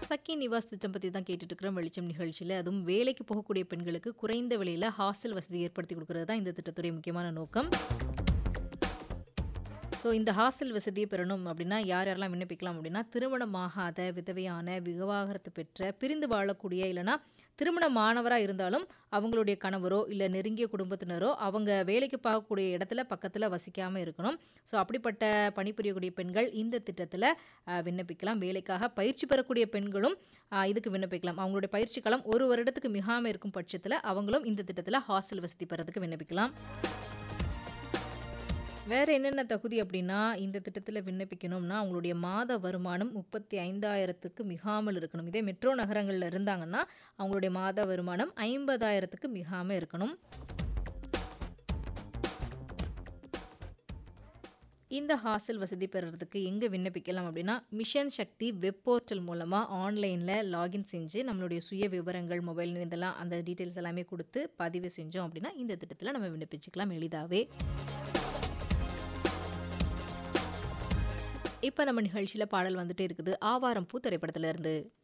சக்கி நிவாஸ் திட்டம் பத்தி தான் கேட்டுட்டு இருக்கிறோம் வெளிச்சம் நிகழ்ச்சியில. அதுவும் வேலைக்கு போகக்கூடிய பெண்களுக்கு குறைந்த விலையில ஹாஸ்டல் வசதி ஏற்படுத்தி குடுக்குறது தான் இந்த திட்டத்துடைய முக்கியமான நோக்கம். ஸோ இந்த ஹாஸ்டல் வசதிய பெறணும் அப்படின்னா, யார் யாரெல்லாம் விண்ணப்பிக்கலாம் அப்படின்னா, திருமணமாகாத, விதவையான, விவாகரத்து பெற்ற, பிரிந்து வாழக்கூடிய இல்லன்னா திருமணமானவரா இருந்தாலும் அவங்களுடைய கணவரோ, இல்ல நெருங்கிய குடும்பத்தினரோ அவங்க வேலைக்கு பார்க்கக்கூடிய இடத்துல பக்கத்துல வசிக்காம இருக்கணும். ஸோ அப்படிப்பட்ட பணிபுரியக்கூடிய பெண்கள் இந்த திட்டத்துல அ விண்ணப்பிக்கலாம். வேலைக்காக பயிற்சி பெறக்கூடிய பெண்களும் அ இதுக்கு விண்ணப்பிக்கலாம். அவங்களுடைய பயிற்சி காலம் 1 வருடத்துக்கு மிகாம இருக்கும் பட்சத்துல அவங்களும் இந்த திட்டத்துல ஹாஸ்டல் வசதி பெறதுக்கு விண்ணப்பிக்கலாம். வேற என்னென்ன தகுதி அப்படின்னா, இந்த திட்டத்துல விண்ணப்பிக்கணும்னா, அவங்களுடைய மாத வருமானம் 35,000க்கு மிகாமல் இருக்கணும். இதே மெட்ரோ நகரங்கள்ல இருந்தாங்கன்னா, அவங்களுடைய மாத வருமானம் 50,000க்கு மிகாம இருக்கணும். இந்த ஹாஸ்டல் வசதி பெறறதுக்கு எங்க விண்ணப்பிக்கலாம் அப்படின்னா, மிஷன் சக்தி வெப் போர்ட்டல் மூலமா ஆன்லைன்ல லாகின் செஞ்சு நம்மளுடைய சுய விவரங்கள், மொபைல் எண் இதெல்லாம் அந்த டீட்டெயில்ஸ் எல்லாமே குடுத்து பதிவு செஞ்சோம் அப்படின்னா, இந்த திட்டத்துல நம்ம விண்ணப்பிச்சுக்கலாம் எளிதாவே. இப்ப நம்ம நிகழ்ச்சியில பாடல் வந்துட்டே இருக்குது. ஆவாரம் பூ திரைப்படத்துல இருந்து.